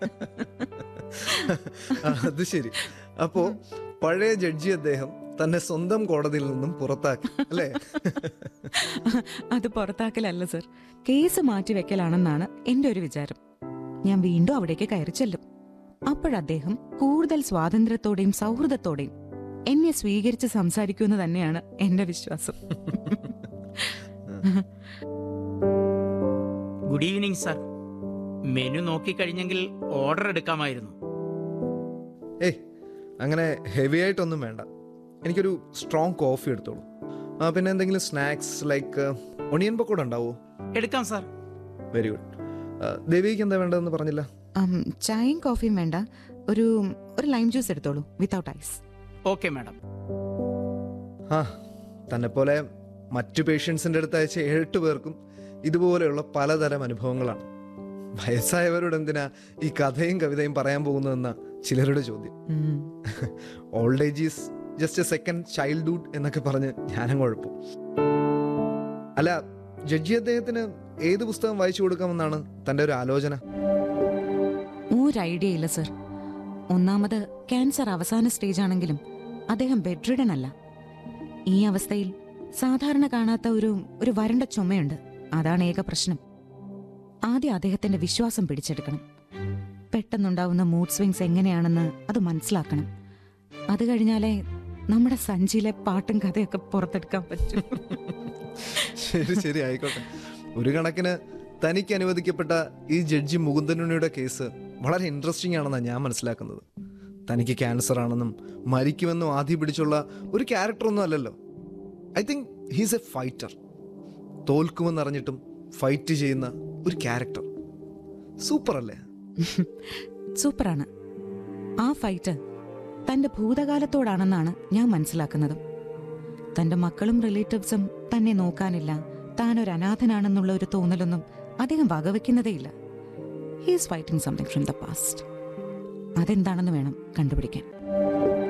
ആ, അത് ശരി അപ്പോ പഴയ ജഡ്ജി അദ്ദേഹം തന്നെ സ്വന്തം കോടതിയിൽ നിന്നും പുറത്താക്കി അല്ലേ അത് പുറത്താക്കലല്ല സർ കേസ് മാറ്റിവെക്കലാണെന്നാണ് എന്റെ ഒരു വിചാരം ഞാൻ വീണ്ടും അവിടേക്ക് കയറി ചെല്ലും അപ്പോഴദ്ദേഹം കൂടുതൽ സ്വാതന്ത്ര്യത്തോടെയും സൗഹൃദത്തോടെയും എന്നെ സ്വീകരിച്ച് സംസാരിക്കുമെന്ന് തന്നെയാണ് എന്റെ വിശ്വാസം ഗുഡ് ഈവനിങ് സർ മെനു നോക്കിക്കഴിഞ്ഞെങ്കിൽ ഓർഡർ എടുക്കാമായിരുന്നു ഏയ് അങ്ങനെ ഹെവി ആയിട്ടൊന്നും വേണ്ട എനിക്കൊരു സ്ട്രോങ് കോഫി എടുത്തോളൂ ആ പിന്നെ എന്തെങ്കിലും സ്നാക്സ് ലൈക്ക് ഒണിയൻ പക്കോട ഉണ്ടാവോ എടുക്കാം സാർ വെരി ഗുഡ് ദേവിക്ക് എന്താ വേണ്ടതെന്ന് പറഞ്ഞില്ല ഉം, ചായയും കോഫിയും വേണ്ട ഒരു ഒരു ലൈം ജ്യൂസ് എടുത്തോളൂ വിത്തൗട്ട് ഐസ് ഓക്കെ മാഡം ആ തന്നെ പോലെ മറ്റു പേഷ്യൻസിൻ്റെ അടുത്ത് അയച്ച ഏഴെട്ട് പേർക്കും ഇതുപോലെയുള്ള പലതരം അനുഭവങ്ങളാണ് വയസ്സായവരോട് എന്തിനാ ഈ കഥയും കവിതയും പറയാൻ പോകുന്നതെന്ന ചിലരുടെ ചോദ്യം ഉം. Old age is just a second childhood എന്നൊക്കെ പറഞ്ഞ് ഞാനും കുഴപ്പം അല്ല ജഡ്ജി അദ്ദേഹത്തിന് ഏത് പുസ്തകം വായിച്ചു കൊടുക്കാമെന്നാണ് തൻ്റെ ഒരു ആലോചന ഒരു ഐഡിയ ഇല്ല സർ ഒന്നാമത് ക്യാൻസർ അവസാന സ്റ്റേജ് ആണെങ്കിലും അദ്ദേഹം ബെഡ്രിഡൻ അല്ല ഈ അവസ്ഥയിൽ സാധാരണ കാണാത്ത ഒരു ഒരു വരണ്ട ചുമയുണ്ട് അതാണ് ഏക പ്രശ്നം ആദ്യം അദ്ദേഹത്തിന്റെ വിശ്വാസം പിടിച്ചെടുക്കണം പെട്ടെന്നുണ്ടാവുന്ന മൂഡ് സ്വിങ്സ് എങ്ങനെയാണെന്ന് അത് മനസ്സിലാക്കണം അത് കഴിഞ്ഞാലേ നമ്മുടെ സഞ്ചിയിലെ പാട്ടും കഥയൊക്കെ പുറത്തെടുക്കാൻ പറ്റും ശരി ശരി ആയിക്കോട്ടെ ഒരു കണക്കിന് തനിക്ക് അനുവദിക്കപ്പെട്ട ഈ ജഡ്ജി മുകുന്ദനുണിയുടെ കേസ് വളരെ ഇൻട്രസ്റ്റിംഗ് ആണെന്നാണ് ഞാൻ മനസ്സിലാക്കുന്നത് തനിക്ക് ക്യാൻസർ ആണെന്നും മരിക്കുമെന്നും ആദ്യം പിടിച്ചുള്ള ഒരു ക്യാരക്ടറൊന്നും അല്ലല്ലോ I think he's a fighter തോൽക്കുമെന്നറിഞ്ഞിട്ടും ഫൈറ്റ് ചെയ്യുന്ന ഒരു ക്യാരക്ടർ സൂപ്പർ അല്ലേ സൂപ്പറാണ് ആ ഫൈറ്റ് തന്റെ ഭൂതകാലത്തോടാണെന്നാണ് ഞാൻ മനസ്സിലാക്കുന്നത് തന്റെ മക്കളും റിലേറ്റീവ്സും തന്നെ നോക്കാനില്ല താൻ ഒരു അനാഥനാണെന്നുള്ള ഒരു തോന്നലൊന്നും അദ്ദേഹം വകവെക്കുന്നതേയില്ല he's fighting something from the past അതെന്താണെന്ന് വേണം കണ്ടുപിടിക്കാൻ